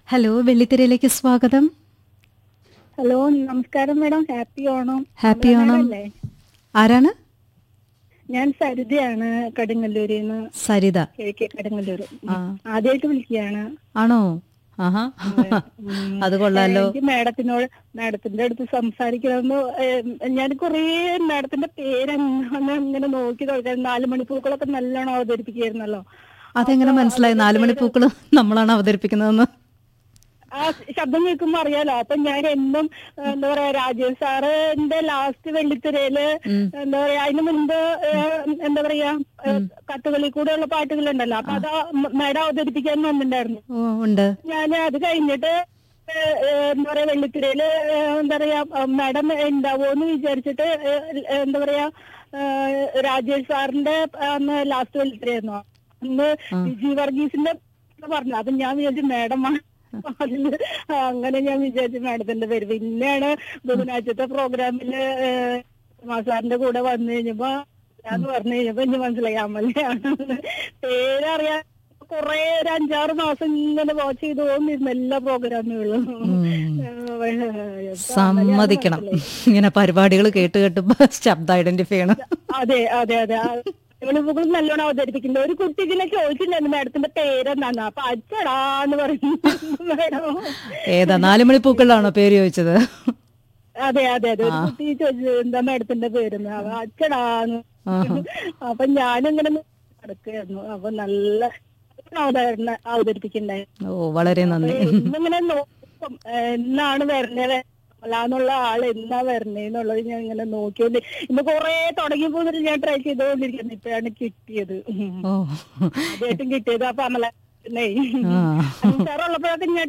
Hello വെള്ളിത്തിരയിലേക്ക് സ്വാഗതം hello നമസ്കാരം madam happy Onam happy Amala Onam madam അല്ലേ? ആരാണ് ഞാൻ സരിതയാണ് കടുങ്ങല്ലൂരിൽ നിന്ന് സരിത കിഴക്കേ കടുങ്ങല്ലൂർ ആ. ആദ്യമായിട്ട് വിളിക്കുകയാണ് ആണോ ആഹാ ഉം. അത് കൊള്ളാലോ എനിക്ക് മാഡത്തിനോട് മാഡത്തിന്റെ അടുത്ത് സംസാരിക്കണമെന്ന് ഏഹ്, ഞാൻ കുറേ മാഡത്തിന്റെ പേര് അങ്ങനെ അങ്ങനെ നോക്കി നോക്കാൻ നാല് മണിപ്പൂക്കളൊക്കെ നല്ലോണം അവതരിപ്പിക്കുകയായിരുന്നല്ലോ അതെങ്ങനെ മനസ്സിലായി നാലുമണി പൂക്കൾ നമ്മളാണ് അവതരിപ്പിക്കുന്നതെന്ന് ആ ശബ്ദം കേൾക്കുമ്പോ അറിയാലോ അപ്പൊ ഞാൻ എന്നും ഏഹ്, എന്താ പറയാ രാജേഷ് സാറിന്റെ ലാസ്റ്റ് വെള്ളിത്തിരയില് ഉം. എന്താ പറയാ അതിന് മുൻപ് ഏഹ്, എന്താ പറയാ ഏഹ്, കത്തുകളിൽ കൂടെയുള്ള പാട്ടുകളുണ്ടല്ലോ അപ്പൊ അത് മേഡം അവതരിപ്പിക്കാൻ വന്നിട്ടുണ്ടായിരുന്നു ഓ ഉണ്ട് ഞാൻ അത് കഴിഞ്ഞിട്ട് ഏഹ്, ഏഹ്, എന്താ പറയാ വെള്ളിത്തിരയില് ഏഹ്, എന്താ പറയാ മാഡം ഉണ്ടാവോന്ന് വിചാരിച്ചിട്ട് ഏഹ്, എന്താ പറയാ ഏഹ്, രാജേഷ് സാറിന്റെ അന്ന് ലാസ്റ്റ് വെള്ളിത്തിരയായിരുന്നു അന്ന് വിജി വർഗീസിന്റെ പറഞ്ഞു അപ്പൊ ഞാൻ വിചാരിച്ചു മാഡം അതില് അങ്ങനെ ഞാൻ വിചാരിച്ചു മാഡത്തിന്റെ പേര് പിന്നെയാണ് ബുധനാഴ്ചത്തെ പ്രോഗ്രാമില് സാറിന്റെ കൂടെ വന്നു കഴിഞ്ഞപ്പോ ഞാൻ പറഞ്ഞു കഴിഞ്ഞപ്പോ എനിക്ക് മനസ്സിലായി അമലയാണ് പേരറിയാൻ കൊറേ ഒരു അഞ്ചാറ് മാസം ഇങ്ങനെ വാച്ച് ചെയ്ത് പോകുന്നിരുന്നു എല്ലാ പ്രോഗ്രാമുകളും സമ്മതിക്കണം ഇങ്ങനെ പരിപാടികൾ കേട്ട് കേട്ടുമ്പോ ശബ്ദം ഐഡന്റിഫൈ ചെയ്യണം അതെ അതെ അതെ ഇവളിപ്പുകൾ നല്ലോണം അവതരിപ്പിക്കുന്നത് ഒരു കുട്ടി ഇതിനെ ചോദിച്ചിട്ടുണ്ടായിരുന്നു മാഡത്തിന്റെ പേരെന്താന്ന് അപ്പൊ അച്ചടാന്ന് പറഞ്ഞു മാഡം ഏതാ നാലുമണി പൂക്കളിലാണോ പേര് ചോദിച്ചത് അതെ അതെ അതെ ഒരു കുട്ടി ചോദിച്ചു എന്താ മാഡത്തിന്റെ പേരെന്ന് അപ്പൊ അച്ചടാന്ന് അപ്പൊ ഞാനിങ്ങനെ നടക്കുകയായിരുന്നു അപ്പൊ നല്ല അവതരണ അവതരിപ്പിക്കണ്ടായി ഓ വളരെ നന്ദി ഇന്നിങ്ങനെ നോക്കും ഏഹ് എന്നാണ് വരണത് അല്ലാന്നുള്ള ആള് എന്നാ വരണേന്നുള്ളത് ഞാൻ ഇങ്ങനെ നോക്കിയോണ്ട് ഇന്ന് കൊറേ തുടങ്ങി പോന്നിട്ട് ഞാൻ ട്രൈ ചെയ്തുകൊണ്ടിരിക്കുന്നു ഇപ്പഴാണ് കിട്ടിയത് ഉം. ഓ ആദ്യമായിട്ടും കിട്ടിയത് അപ്പൊ അമല ആ സാർ